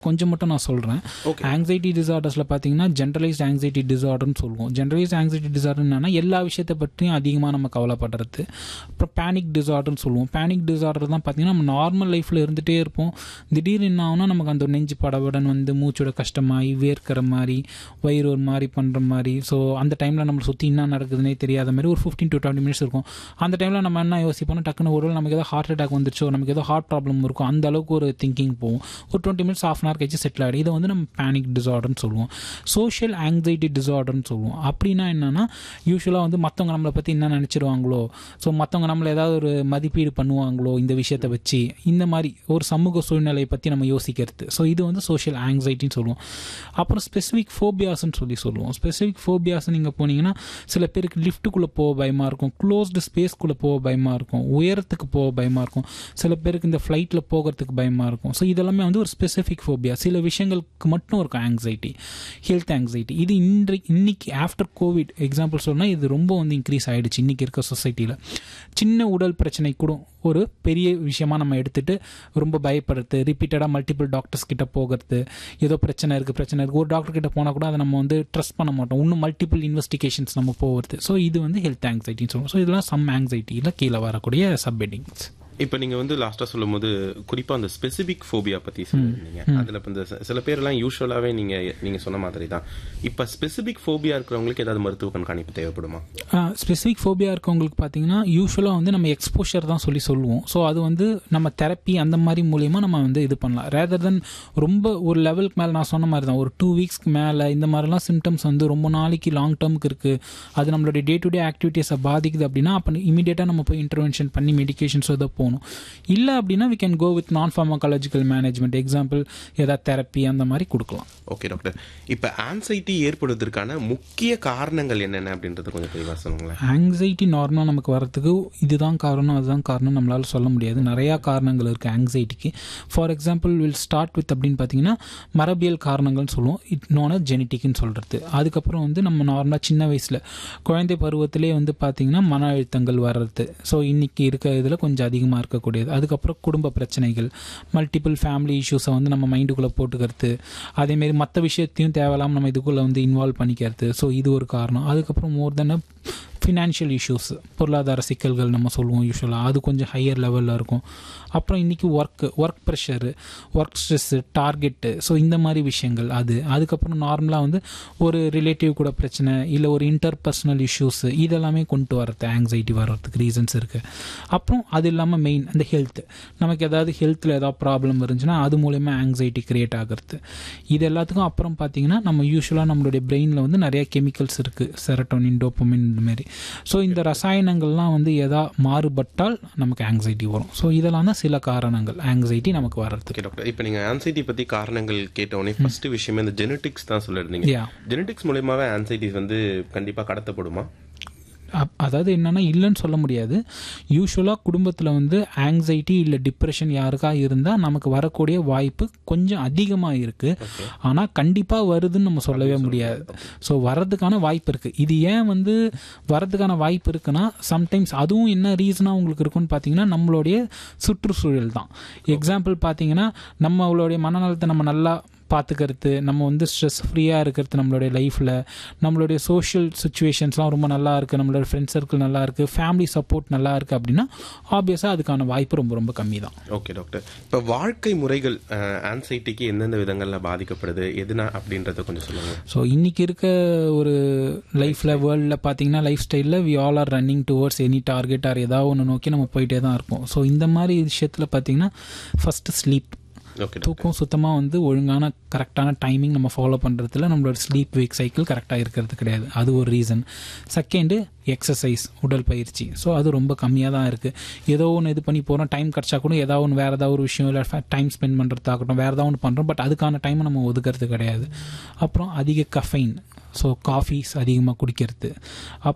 கொஞ்சம் மட்டும் நான் சொல்கிறேன் Okay. ஆங்ஸைட்டி டிசார்டர்ஸில் பார்த்தீங்கன்னா ஜென்ரலைஸ்ட் ஆங்ஸைட்டி டிசார்டர்னு சொல்லுவோம் ஜென்ரலைஸ்ட் ஆங்ஸைட்டி டிசார்டர் என்னன்னா எல்லா விஷயத்தை பற்றியும் அதிகமாக நம்ம கவலைப்படுறது அப்புறம் பேனிக் டிசார்டர்னு சொல்லுவோம் பேனிக் டிசார்டர் தான் பார்த்தீங்கன்னா நம்ம நார்மல் லைஃப்பில் இருந்துகிட்டே இருப்போம் திடீர்னு என்ன ஆகும்னா நமக்கு அந்த நெஞ்சு படபடன் வந்து மூச்சோட கஷ்டமாகி வேர்க்கிற மாதிரி வயிறு ஒரு மாதிரி பண்ணுற மாதிரி ஸோ அந்த டைமில் நம்ம சுற்றி என்ன நடக்குதுன்னே தெரியாத மாதிரி ஒரு ஃபிஃப்டீன் டு டுவெண்ட்டி மினிட்ஸ் இருக்கும் அந்த டைமில் நம்ம என்ன யோசிப்போம்னா டக்குன்னு ஒரு வேளை நமக்கு ஏதோ ஹார்ட் அட்டாக் வந்துருச்சோ நமக்கு ஏதோ ஹார்ட் ப்ராப்ளம் இருக்கும் அந்த அளவுக்கு ஒரு திங்கிங் போகும் ஒரு twenty minutes of an hour கழிச்சு செட்டில் ஆகிடும் இதை வந்து நம்ம பேனிக் டிசார்டர்னு சொல்லுவோம் சோஷியல் ஆங்ஸைட்டி டிசார்டர்னு சொல்லுவோம் அப்படின்னா என்னன்னா யூஸ்வலாக வந்து மற்றவங்க நம்மளை பற்றி என்ன நினச்சிருவாங்களோ ஸோ மற்றவங்க நம்மளை ஏதாவது ஒரு மதிப்பீடு பண்ணுவாங்களோ இந்த விஷயத்தை வச்சு இந்த மாதிரி ஒரு சமூக சூழ்நிலையை பற்றி நம்ம யோசிக்கிறது ஸோ இது வந்து சோஷியல் ஆங்ஸைட்டின்னு சொல்லுவோம் அப்புறம் ஸ்பெசிஃபிக் ஃபோபியாஸ்ன்னு சொல்லி சொல்லுவோம் ஸ்பெசிஃபிக் ஃபோபியாஸ் நீங்கள் போனீங்கன்னா சில பேருக்கு லிஃப்ட்டுக்குள்ளே போக பயமாக இருக்கும் க்ளோஸ்டு ஸ்பேஸ்க்குள்ளே போக பயமாக இருக்கும் உயரத்துக்கு போக பயமாக இருக்கும் சில பேருக்கு இந்த ஃப்ளைட்டில் போகிறதுக்கு பயமாக இருக்கும் ஸோ இதெல்லாமே வந்து ஒரு ஸ்பெசிஃபிக் ஃபோபியா சில விஷயங்களுக்கு மட்டும் இருக்கும் ஆங்ஸைட்டி ஹெல்த் ஆங்ஸைட்டி இது இன்றைக்கு இன்னைக்கு ஆஃப்டர் கோவிட் எக்ஸாம்பிள் சொன்னால் இது ரொம்ப வந்து இன்க்ரீஸ் ஆகிடுச்சு இன்றைக்கி இருக்க சொசைட்டியில் சின்ன உடல் பிரச்சனை கூட ஒரு பெரிய விஷயமா நம்ம எடுத்துட்டு ரொம்ப பயப்படுறது ரிப்பீட்டடாக மல்டிபிள் டாக்டர்ஸ் கிட்ட போகிறது ஏதோ பிரச்சனை இருக்குது பிரச்சனை இருக்குது ஒரு டாக்டர் கிட்ட போனால் கூட அதை நம்ம வந்து ட்ரஸ்ட் பண்ண மாட்டோம் இன்னும் மல்டிபிள் இன்வெஸ்டிகேஷன்ஸ் நம்ம போகிறது ஸோ இது வந்து ஹெல்த் ஆங்ஸைட்டின்னு சொல்லுவோம் ஸோ இதெல்லாம் சம் ஆங்ஸைட்டியில் கீழே வரக்கூடிய சப்ஹெட்டிங்ஸ் இப்போ நீங்க வந்து லாஸ்டா சொல்லும்போது குறிப்பா அந்த ஸ்பெசிபிக் ஃபோபியா பத்தி சொல்லிருந்தீங்க அதுல இப்ப இந்த சில பேர் எல்லாம் யூஸ்வலாவே நீங்க நீங்க சொன்ன மாதிரி தான் இப்ப ஸ்பெசிபிக் ஃபோபியா இருக்கிறவங்களுக்கு ஏதாவது மருத்துவ கண்காணிப்பு தேவைப்படுமா ஸ்பெசிஃபிக் ஃபோபியா இருக்கவங்களுக்கு பார்த்தீங்கன்னா யூஸ்வலாக வந்து நம்ம எக்ஸ்போஷர் தான் சொல்லி சொல்லுவோம் ஸோ அது வந்து நம்ம தெரப்பி அந்த மாதிரி மூலியமாக நம்ம வந்து இது பண்ணலாம் ரேதர் தென் ரொம்ப ஒரு லெவலுக்கு மேலே நான் சொன்ன மாதிரி தான் ஒரு டூ வீக்ஸ்க்கு மேலே இந்த மாதிரிலாம் சிம்டம்ஸ் வந்து ரொம்ப நாளைக்கு லாங் டேர்முக்கு இருக்குது அது நம்மளுடைய டே டு டே ஆக்டிவிட்டீஸை பாதிக்குது அப்படின்னா அப்போ இமீடியட்டாக நம்ம போய் இன்டர்வென்ஷன் பண்ணி மெடிகேஷன்ஸ் இதை போகணும் இல்லை அப்படின்னா we can go with non pharmacological management example ஏதாவது தெரப்பி அந்த மாதிரி கொடுக்கலாம் ஓகே டாக்டர் இப்ப ஆன்சைட்டி ஏற்படுவதற்கான முக்கிய காரணங்கள் என்னென்ன அப்படின்றத கொஞ்சம் தெளிவா சொல்லுங்களேன் ஆங்ஸைட்டி நார்மலாக நமக்கு வரதுக்கு இதுதான் காரணம் அதுதான் காரணம் நம்மளால சொல்ல முடியாது நிறையா காரணங்கள் இருக்குது ஆங்ஸைட்டிக்கு for example will start with அப்படின்னு பார்த்தீங்கன்னா மரபியல் காரணங்கள்னு சொல்லுவோம் இட் நோன ஜெனட்டிக்னு சொல்கிறது அதுக்கப்புறம் வந்து நம்ம நார்மலாக சின்ன வயசில் குழந்தை பருவத்திலே வந்து பார்த்தீங்கன்னா மன அழுத்தங்கள் வர்றது ஸோ இன்னைக்கு இருக்க இதில் கொஞ்சம் அதிகமாக இருக்கக்கூடியது அதுக்கப்புறம் குடும்ப பிரச்சனைகள் மல்டிபிள் ஃபேமிலி இஷ்யூஸை வந்து நம்ம மைண்டுக்குள்ளே போட்டுக்கிறது அதேமாரி மற்ற விஷயத்தையும் தேவையில்லாமல் நம்ம இதுக்குள்ளே வந்து இன்வால்வ் பண்ணிக்கிறது ஸோ இது ஒரு காரணம் அதுக்கப்புறம் மோர் தென் ஃபினான்ஷியல் இஷ்யூஸ் பொருளாதார சிக்கல்கள் நம்ம சொல்லுவோம் யூஸ்வலாக அது கொஞ்சம் ஹையர் லெவலில் இருக்கும் அப்புறம் இன்றைக்கி work work pressure work stress target so இந்த மாதிரி விஷயங்கள் அது அதுக்கப்புறம் நார்மலாக வந்து ஒரு ரிலேட்டிவ் கூட பிரச்சனை இல்லை ஒரு இன்டர்பர்சனல் இஷ்யூஸ் இதெல்லாமே கொண்டு வரது ஆங்ஸைட்டி வர்றதுக்கு ரீசன்ஸ் இருக்குது அப்புறம் அது இல்லாமல் மெயின் அந்த ஹெல்த் நமக்கு ஏதாவது ஹெல்த்தில் ஏதாவது ப்ராப்ளம் இருந்துச்சுன்னா அது மூலயமா ஆங்ஸைட்டி கிரியேட் ஆகிறது இது எல்லாத்துக்கும் அப்புறம் பார்த்தீங்கன்னா நம்ம யூஸ்வலாக நம்மளுடைய பிரெயினில் வந்து நிறைய கெமிக்கல்ஸ் இருக்குது செரட்டோனின் டோப்பமின் இந்த மாதிரி ஸோ இந்த ரசாயனங்கள்லாம் வந்து எதா மாறுபட்டால் நமக்கு ஆங்ஸைட்டி வரும் ஸோ இதெல்லாம் தான் சில காரணங்கள் ஆங்ஸைட்டி நமக்கு வர்றதுக்கு ஓகே டாக்டர் இப்போ நீங்க ஆன்சைட்டி பத்தி காரணங்கள் கேட்டோடனே ஃபர்ஸ்ட் விஷயமே இந்த ஜெனட்டிக்ஸ் தான் சொல்லிருந்தீங்க Yeah. ஜெனட்டிக்ஸ் மூலியமாவே ஆன்சைட்டிஸ் வந்து கண்டிப்பா கடத்தப்படுமா அப்- அதாவது என்னன்னா இல்லைன்னு சொல்ல முடியாது யூஸ்வலாக குடும்பத்தில் வந்து ஆங்ஸைட்டி இல்லை டிப்ரெஷன் யாருக்கா இருந்தால் நமக்கு வரக்கூடிய வாய்ப்பு கொஞ்சம் அதிகமாக இருக்குது ஆனால் கண்டிப்பாக வருதுன்னு நம்ம சொல்லவே முடியாது ஸோ வர்றதுக்கான வாய்ப்பு இருக்குது இது ஏன் வந்து வர்றதுக்கான வாய்ப்பு இருக்குன்னா சம்டைம்ஸ் அதுவும் என்ன ரீசனாக உங்களுக்கு இருக்குன்னு பார்த்தீங்கன்னா நம்மளுடைய சுற்றுச்சூழல் தான் எக்ஸாம்பிள் பார்த்தீங்கன்னா நம்மளுடைய மனநலத்தை நம்ம நல்லா பார்த்துக்கிறது நம்ம வந்து ஸ்ட்ரெஸ் ஃப்ரீயாக இருக்கிறது நம்மளுடைய லைஃப்பில் நம்மளுடைய சோஷியல் சுச்சுவேஷன்ஸ்லாம் ரொம்ப நல்லா இருக்குது நம்மளோட ஃப்ரெண்ட் சர்க்கிள் நல்லா இருக்குது ஃபேமிலி சப்போர்ட் நல்லா இருக்குது அப்படின்னா ஆப்வியஸாக அதுக்கான வாய்ப்பு ரொம்ப ரொம்ப கம்மி தான் ஓகே டாக்டர் இப்போ வாழ்க்கை முறைகள் ஆன்சைட்டிக்கு எந்தெந்த விதங்கள்ல பாதிக்கப்படுது எதுனா அப்படின்றத கொஞ்சம் சொல்லுங்க ஸோ இன்னைக்கு இருக்க ஒரு லைஃப்பில் வேர்ல்டில் பார்த்தீங்கன்னா லைஃப் ஸ்டைலில் we all are running towards any target or ஏதாவது ஒன்று நோக்கி நம்ம போயிட்டே தான் இருப்போம் ஸோ இந்த மாதிரி விஷயத்தில் பார்த்தீங்கன்னா ஃபஸ்ட்டு ஸ்லீப் ஓகே தூக்கம் சுத்தமாக வந்து ஒழுங்கான கரெக்டான டைமிங் நம்ம ஃபாலோ பண்ணுறதுல நம்மளோட ஸ்லீப் வேக் சைக்கிள் கரெக்டாக இருக்கிறது கிடையாது அது ஒரு ரீசன் செகண்டு எக்ஸசைஸ் உடல் பயிற்சி ஸோ அது ரொம்ப கம்மியாக தான் இருக்குது ஏதோ ஒன்று இது பண்ணி போகிறோம் டைம் கிடச்சா கூட ஏதாவது ஒன்று வேறு ஏதாவது ஒரு விஷயம் இல்லை டைம் ஸ்பெண்ட் பண்ணுறதாகட்டும் வேறு ஏதாவது ஒன்று பண்ணுறோம் பட் அதுக்கான டைமை நம்ம ஒதுக்கிறது கிடையாது அப்புறம் அதிக கஃபைன் ஸோ காஃபீஸ் அதிகமாக குடிக்கிறது அப்புறம்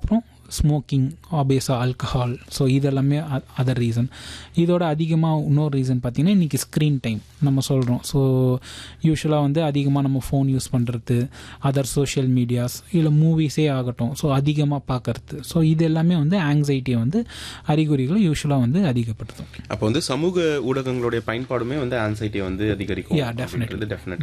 ஸ்மோக்கிங் ஆபேஸா ஆல்கஹால் ஸோ இதெல்லாமே அதர் ரீசன் இதோட அதிகமாக இன்னொரு ரீசன் பார்த்தீங்கன்னா இன்றைக்கி ஸ்க்ரீன் டைம் நம்ம சொல்கிறோம் ஸோ யூஸ்வலாக வந்து அதிகமாக நம்ம ஃபோன் யூஸ் பண்ணுறது அதர் சோஷியல் மீடியாஸ் இல்லை மூவிஸே ஆகட்டும் ஸோ அதிகமாக பார்க்கறது ஸோ இது எல்லாமே வந்து ஆங்ஸைட்டியை வந்து அறிகுறிகளை யூஸ்வலாக வந்து அதிகப்படுத்தும் அப்போ வந்து சமூக ஊடகங்களுடைய பயன்பாடுமே வந்து ஆன்சைட்டியை வந்து அதிகரிக்கும் Yeah, definitely. டெஃபினட்